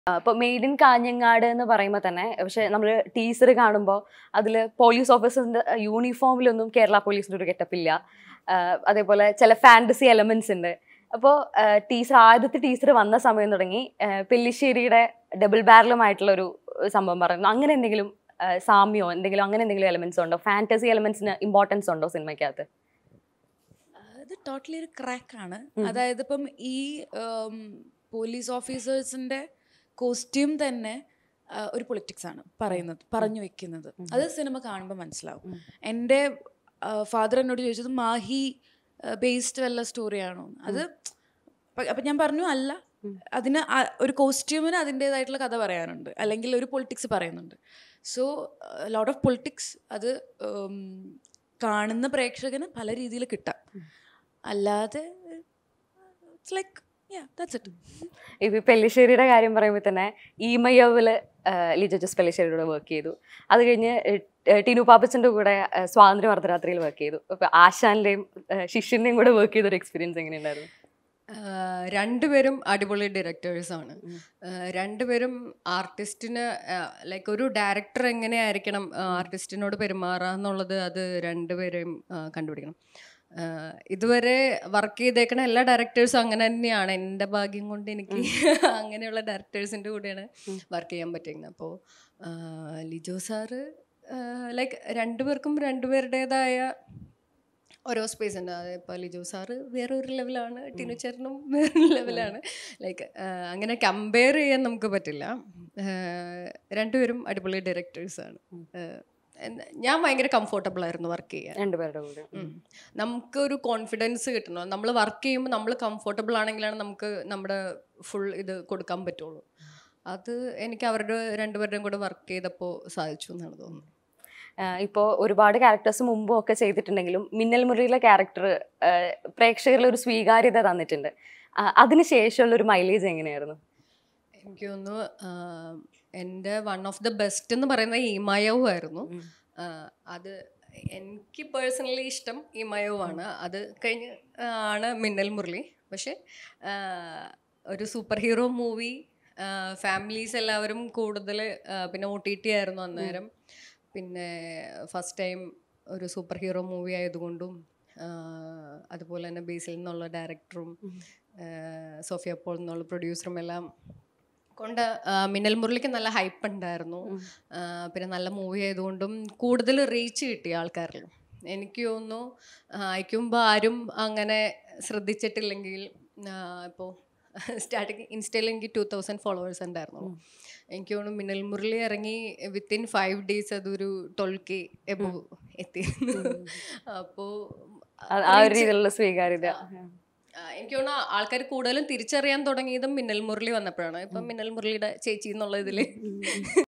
ഇപ്പോൾ made in Kanhangad എന്ന് പറയുമ്പോൾ തന്നെ പക്ഷെ നമ്മൾ ടീച്ചർ കാണുമ്പോൾ അതിൽ പോലീസ് ഓഫീസറിൻ്റെ യൂണിഫോമിലൊന്നും കേരള പോലീസിൻ്റെ ഒരു ഗെറ്റപ്പ് ഇല്ല ആഹ് അതേപോലെ ചില ഫാൻറ്റസി എലമെന്റ്സ് ഉണ്ട് അപ്പോൾ ടീച്ചർ ആദ്യത്തെ ടീച്ചർ വന്ന സമയം തുടങ്ങി ആഹ് പെല്ലിശ്ശേരിയുടെ ഡബിൾ ബാരലുമായിട്ടുള്ള ഒരു സംഭവം പറയുന്നു അങ്ങനെ എന്തെങ്കിലും ആഹ് സാമ്യമോ എന്തെങ്കിലും അങ്ങനെ എന്തെങ്കിലും എലമെന്റ്സ് ഉണ്ടോ ഫാൻറ്റസി എലമെന്റ്സിന് ഇമ്പോർട്ടൻസ് ഉണ്ടോ സിനിമയ്ക്കകത്ത് അത് ടോട്ടലി ഒരു ക്രാക്കാണ് ഉം. അതായത് ഇപ്പം ഈ പോലീസ് ഓഫീസേഴ്സിന്റെ കോസ്റ്റ്യൂം തന്നെ ആ, ഒരു പൊളിറ്റിക്സ് ആണ് പറയുന്നത് പറഞ്ഞു വെക്കുന്നത് ഉം. അത് സിനിമ കാണുമ്പോൾ മനസ്സിലാവും ഉം. എൻ്റെ ഫാദർ എന്നോട് ചോദിച്ചത് മാഹി ബേസ്ഡ് വല്ല സ്റ്റോറിയാണോ അത് പ- അപ്പം ഞാൻ പറഞ്ഞു അല്ല ഉം. അതിന് ആ- ഒരു കോസ്റ്റ്യൂമിന് അതിൻ്റെതായിട്ടുള്ള കഥ പറയാനുണ്ട് അല്ലെങ്കിൽ ഒരു പൊളിറ്റിക്സ് പറയുന്നുണ്ട് സോ ലോട്ട് ഓഫ് പൊളിറ്റിക്സ് അത് ഉം, കാണുന്ന പ്രേക്ഷകന് പല രീതിയിൽ കിട്ടാം അല്ലാതെ it's like yeah that's it ഇപ്പൊ ഈ പെല്ലിശ്ശേരിയുടെ കാര്യം പറയുമ്പോൾ തന്നെ ഈമയവില് ലിജോ ജോസ് പെല്ലിശ്ശേരിയുടെ വർക്ക് ചെയ്തു അത് കഴിഞ്ഞ് ഏഹ് ടിനു പാപ്പച്ചന്റെ കൂടെ ഏഹ് സ്വാതന്ത്ര്യ അർദ്ധരാത്രിയിൽ വർക്ക് ചെയ്തു ഇപ്പൊ ആശാന്റെയും ഏഹ് ശിഷ്യന്റെയും കൂടെ വർക്ക് ചെയ്ത ഒരു എക്സ്പീരിയൻസ് എങ്ങനെയുണ്ടായിരുന്നു ആഹ് രണ്ടുപേരും അടിപൊളി ഡയറക്ടേഴ്സ് ആണ് ഉം. ആഹ് രണ്ടുപേരും ആർട്ടിസ്റ്റിന് ലൈക്ക് ഒരു ഡയറക്ടർ എങ്ങനെയായിരിക്കണം ആർട്ടിസ്റ്റിനോട് പെരുമാറുക എന്നുള്ളത് അത് രണ്ടുപേരെയും ആഹ് കണ്ടുപിടിക്കണം ആഹ് ഇതുവരെ വർക്ക് ചെയ്തേക്കണ എല്ലാ ഡയറക്ടേഴ്സും അങ്ങനെ തന്നെയാണ് എൻ്റെ ഭാഗ്യം കൊണ്ട് എനിക്ക് അങ്ങനെയുള്ള ഡയറക്ടേഴ്സിൻ്റെ കൂടെയാണ് ഉം. വർക്ക് ചെയ്യാൻ പറ്റുന്നത് അപ്പോൾ ലിജോ സാറ് ലൈക്ക് രണ്ടുപേർക്കും രണ്ടുപേരുടേതായ ഓരോ സ്പേസ് ഉണ്ട് അതായത് ഇപ്പോൾ ലിജോ സാറ് വേറൊരു ലെവലാണ് ടിനു ചേട്ടനും വേറൊരു ലെവലാണ് ലൈക്ക് അങ്ങനെ കമ്പയർ ചെയ്യാൻ നമുക്ക് പറ്റില്ല ആഹ് രണ്ടുപേരും അടിപൊളി ഡയറക്ടേഴ്സാണ് ഉം. ഞാൻ ഭയങ്കര കംഫർട്ടബിൾ ആയിരുന്നു വർക്ക് ചെയ്യാൻ രണ്ടുപേരുടെ കൂടെ ഉം. നമുക്കൊരു കോൺഫിഡൻസ് കിട്ടണം നമ്മൾ വർക്ക് ചെയ്യുമ്പോൾ നമ്മൾ കംഫർട്ടബിൾ ആണെങ്കിലാണ് നമുക്ക് നമ്മുടെ ഫുൾ ഇത് കൊടുക്കാൻ പറ്റുള്ളൂ അത് എനിക്ക് അവരുടെ രണ്ടുപേരുടെയും കൂടെ വർക്ക് ചെയ്തപ്പോൾ സാധിച്ചു എന്നാണ് തോന്നുന്നത് ഇപ്പോൾ ഒരുപാട് ക്യാരക്ടേഴ്സ് മുമ്പും ഒക്കെ ചെയ്തിട്ടുണ്ടെങ്കിലും മിന്നൽ മുരളിയിലെ ക്യാരക്ടർ പ്രേക്ഷകരിൽ ഒരു സ്വീകാര്യത തന്നിട്ടുണ്ട് ആ, അതിനുശേഷമുള്ള ഒരു മൈലേജ് എങ്ങനെയായിരുന്നു എനിക്ക് തോന്നുന്നു ആഹ് എൻ്റെ വൺ ഓഫ് ദ ബെസ്റ്റ് എന്ന് പറയുന്നത് ഈമയവും ആയിരുന്നു ഉം. ആഹ് അത് എനിക്ക് പേഴ്സണലി ഇഷ്ടം ഈമയവുമാണ് അത് കഴിഞ്ഞ് ആണ് മിന്നൽ മുരളി പക്ഷെ ആഹ് ഒരു സൂപ്പർ ഹീറോ മൂവി ഫാമിലീസ് എല്ലാവരും കൂടുതൽ പിന്നെ ഒ ടി ടി ആയിരുന്നു അന്നേരം പിന്നെ ഫസ്റ്റ് ടൈം ഒരു സൂപ്പർ ഹീറോ മൂവി ആയതുകൊണ്ടും ആഹ് അതുപോലെ തന്നെ ബേസിൽ നിന്നുള്ള ഡയറക്ടറും സോഫിയ പോൾ എന്നുള്ള പ്രൊഡ്യൂസറും എല്ലാം കൊണ്ട് ആ, മിന്നൽ മുരളിക്ക് നല്ല ഹൈപ്പ് ഉണ്ടായിരുന്നു ഉം. ആ, പിന്നെ നല്ല മൂവി ആയതുകൊണ്ടും കൂടുതൽ റീച്ച് കിട്ടി ആൾക്കാരിൽ എനിക്ക് തോന്നുന്നു അയക്കുമ്പോൾ ആരും അങ്ങനെ ശ്രദ്ധിച്ചിട്ടില്ലെങ്കിൽ ഇപ്പോൾ സ്റ്റാർട്ടിങ് ഇൻസ്റ്റയിൽ എനിക്ക് ടു തൗസൻഡ് ഫോളോവേഴ്സ് ഉണ്ടായിരുന്നു എനിക്ക് തോന്നുന്നു മിന്നൽ മുരളി ഇറങ്ങി വിത്തിൻ ഫൈവ് ഡേയ്സ് അതൊരു ട്വൽവ് കെ എബോ എത്തിയിരുന്നു അപ്പോൾ ആ- ആ ഒരു രീതിയിലുള്ള സ്വീകാര്യത ആ, എനിക്ക് തോന്നുന്നു ആൾക്കാർ കൂടുതലും തിരിച്ചറിയാൻ തുടങ്ങിയതും മിന്നൽ മുരളി വന്നപ്പോഴാണ് ഇപ്പം മിന്നൽ മുരളിയുടെ ചേച്ചി എന്നുള്ള ഇതിൽ